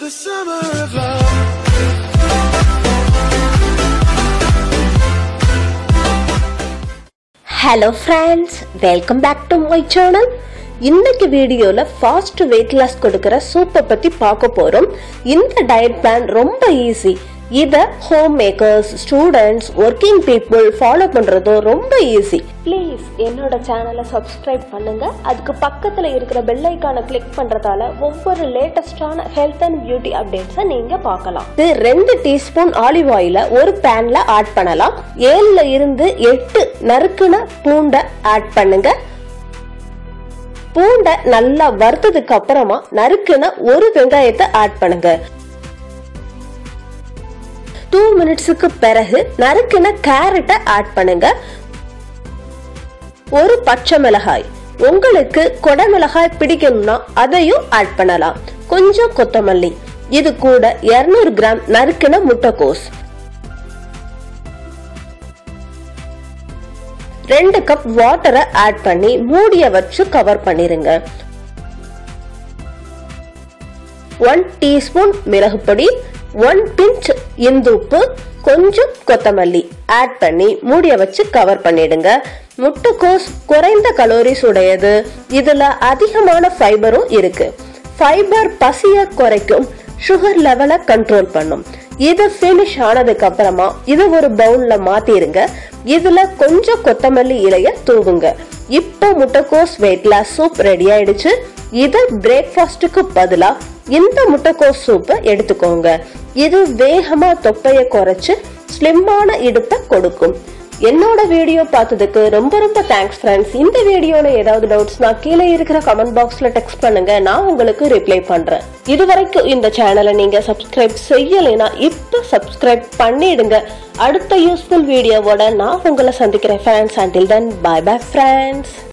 the summer of love. Hello friends welcome back to my channel இன்னைக்கு வீடியோவில் fast weight loss கொடுக்குற சூப்பை பற்றி பார்க்க போகிறோம் இந்த டயட் பிளான் ரொம்ப ஈஸி இதை homemakers students working people follow பண்ணுறதும் ரொம்ப ஈஸி ப்ளீஸ் என்னோட சேனலை சப்ஸ்கிரைப் பண்ணுங்க அதுக்கு பக்கத்தில் இருக்கிற பெல் ஐக்கானை கிளிக் பண்ணுறதால ஒவ்வொரு லேட்டஸ்டான ஹெல்த் அண்ட் பியூட்டி அப்டேட்ஸை நீங்கள் பார்க்கலாம் இது ரெண்டு டீஸ்பூன் ஆலிவ் ஆயிலை ஒரு பேனில் ஆட் பண்ணலாம் ஏழுல இருந்து எட்டு நறுக்குன பூண்டை ஆட் பண்ணுங்க பூண்டை நல்லா வறுத்ததுக்கு அப்புறமா நறுக்குன ஒரு வெங்காயத்தை ஆட் பண்ணுங்க டூ மினிட்ஸுக்கு பிறகு நறுக்குன கேரட்டை ஆட் பண்ணுங்க ஒரு பச்சை மிளகாய் உங்களுக்கு கொடை மிளகாய் பிடிக்கணும்னா அதையும் ஆட் பண்ணலாம் கொஞ்சம் கொத்தமல்லி இது கூட 200 கிராம் நறுக்குன முட்டைக்கோஸ் ரெண்டு கப் வாட்டரை ஆட் பண்ணி மூடிய வச்சு கவர் பண்ணிருங்க ஒன் டீஸ்பூன் மிளகுப்பொடி ஒன் பிஞ்ச் இந்துப்பு கொஞ்சம் கொத்தமல்லி ஆட் பண்ணி மூடிய வச்சு கவர் பண்ணிடுங்க முட்டைக்கோஸ் குறைந்த கலோரிஸ் உடையது இதுல அதிகமான ஃபைபரும் இருக்கு ஃபைபர் பசிய குறைக்கும் சுகர் லெவலை கண்ட்ரோல் பண்ணும் இது ஃபினிஷ் ஆனதுக்கு அப்புறமா இது ஒரு பவுல்ல மாத்திருங்க இதுல கொஞ்சம் கொத்தமல்லி இலைய தூவுங்க இப்போ முட்டைக்கோஸ் வெயிட் லாஸ் சூப் ரெடி ஆயிடுச்சு இது பிரேக்ஃபாஸ்ட்டுக்கு பதிலா இந்த முட்டைக்கோஸ் சூப்பை எடுத்துக்கோங்க இது வேகமா தொப்பைய குறைச்சு ஸ்லிம்மான இடுப்பை கொடுக்கும் என்னோட வீடியோ பார்த்ததுக்கு ரொம்ப ரொம்ப தேங்க்ஸ் ஃப்ரெண்ட்ஸ் இந்த வீடியோல ஏதாவது டவுட்ஸ்னா கீழே இருக்கிற கமெண்ட் பாக்ஸ்ல டெக்ஸ்ட் பண்ணுங்க நான் உங்களுக்கு ரிப்ளை பண்றேன் இதுவரைக்கும் இந்த சேனலை நீங்க சப்ஸ்கிரைப் செய்யலைன்னா இப்ப சப்ஸ்கிரைப் பண்ணிடுங்க அடுத்த யூஸ்ஃபுல் வீடியோவோட நான் உங்களை சந்திக்கிறேன் friends until then bye bye friends